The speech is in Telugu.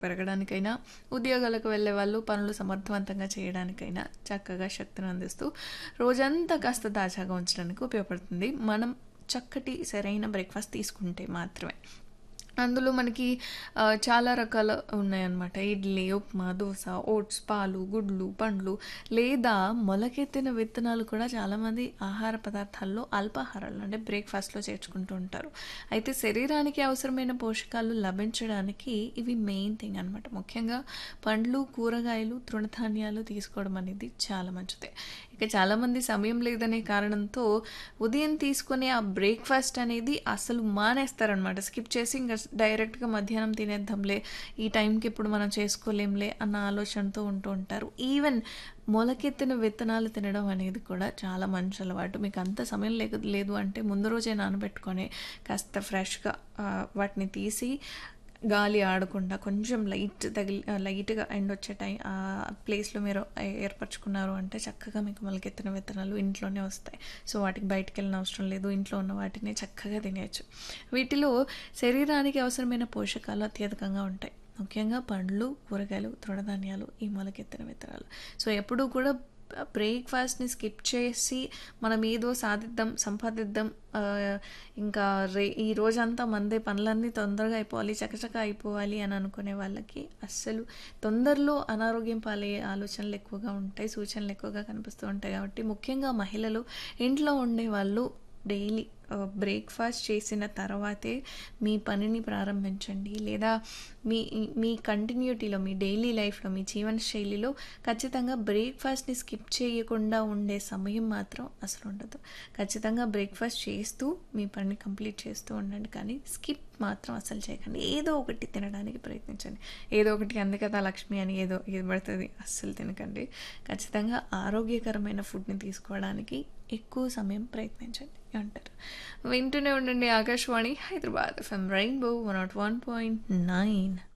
పెరగడానికైనా ఉద్యోగాలకు వెళ్ళే వాళ్ళు పనులు సమర్థవంతంగా చేయడానికైనా చక్కగా శక్తిని అందిస్తూ రోజంతా కాస్త తాజాగా ఉంచడానికి ఉపయోగపడుతుంది మనం చక్కటి సరైన బ్రేక్ఫాస్ట్ తీసుకుంటే మాత్రమే అందులో మనకి ఆ, చాలా రకాల ఉన్నాయన్నమాట ఇడ్లీ ఉప్మా దోశ ఓట్స్ పాలు గుడ్లు పండ్లు లేదా మొలకెత్తిన విత్తనాలు కూడా చాలామంది ఆహార పదార్థాల్లో అల్పాహారాలు అంటే బ్రేక్ఫాస్ట్లో చేర్చుకుంటూ ఉంటారు అయితే శరీరానికి అవసరమైన పోషకాలు లభించడానికి ఇవి మెయిన్ థింగ్ అనమాట ముఖ్యంగా పండ్లు కూరగాయలు తృణధాన్యాలు తీసుకోవడం అనేది చాలా మంచిది ఇక చాలామంది సమయం లేదనే కారణంతో ఉదయం తీసుకునే ఆ బ్రేక్ఫాస్ట్ అనేది అసలు మానేస్తారనమాట స్కిప్ చేసి ఇంకా డైరెక్ట్గా మధ్యాహ్నం తినేద్దాంలే ఈ టైంకి ఇప్పుడు మనం చేసుకోలేంలే అన్న ఆలోచనతో ఉంటూ ఉంటారు ఈవెన్ మొలకెత్తిన విత్తనాలు తినడం అనేది కూడా చాలా మంచి అలవాటు మీకు అంత సమయం లేక లేదు అంటే ముందు రోజే నానబెట్టుకొని కాస్త ఫ్రెష్గా వాటిని తీసి గాలి ఆడకుండా కొంచెం లైట్ తగిలి లైట్గా ఎండ్ వచ్చే టైం ఆ ప్లేస్లో మీరు ఏర్పరచుకున్నారు అంటే చక్కగా మీకు మొలకెత్తిన విత్తనాలు ఇంట్లోనే వస్తాయి సో వాటికి బయటికి వెళ్ళిన అవసరం లేదు ఇంట్లో ఉన్న వాటిని చక్కగా తినేయచ్చు వీటిలో శరీరానికి అవసరమైన పోషకాలు అత్యధికంగా ఉంటాయి ముఖ్యంగా పండ్లు కూరగాయలు తృణధాన్యాలు ఈ మొలకెత్తిన విత్తనాలు సో ఎప్పుడూ కూడా బ్రేక్ఫాస్ట్ని స్కిప్ చేసి మనం ఏదో సాధిద్దాం సంపాదిద్దాం ఆ, ఇంకా రే ఈ రోజంతా మందే పనులన్నీ తొందరగా అయిపోవాలి చకచక అయిపోవాలి అని అనుకునే వాళ్ళకి అస్సలు తొందరలో అనారోగ్యం పాలయ్యే ఆలోచనలు ఎక్కువగా ఉంటాయి సూచనలు ఎక్కువగా కనిపిస్తూ ఉంటాయి కాబట్టి ముఖ్యంగా మహిళలు ఇంట్లో ఉండే వాళ్ళు డైలీ బ్రేక్ఫాస్ట్ చేసిన తర్వాతే మీ పనిని ప్రారంభించండి లేదా మీ మీ కంటిన్యూటీలో మీ డైలీ లైఫ్లో మీ జీవన శైలిలో ఖచ్చితంగా బ్రేక్ఫాస్ట్ని స్కిప్ చేయకుండా ఉండే సమయం మాత్రం అసలు ఉండదు ఖచ్చితంగా బ్రేక్ఫాస్ట్ చేస్తూ మీ పని కంప్లీట్ చేస్తూ ఉండండి కానీ స్కిప్ మాత్రం అసలు చేయకండి ఏదో ఒకటి తినడానికి ప్రయత్నించండి ఏదో ఒకటి అంది కదా లక్ష్మి అని ఏదో ఏది పడుతుంది అస్సలు తినకండి ఖచ్చితంగా ఆరోగ్యకరమైన ఫుడ్ని తీసుకోవడానికి ఎక్కువ సమయం ప్రయత్నించండి అంటారు వింటూనే ఉండండి Akashvani Hyderabad FM Rainbow one nought one point nine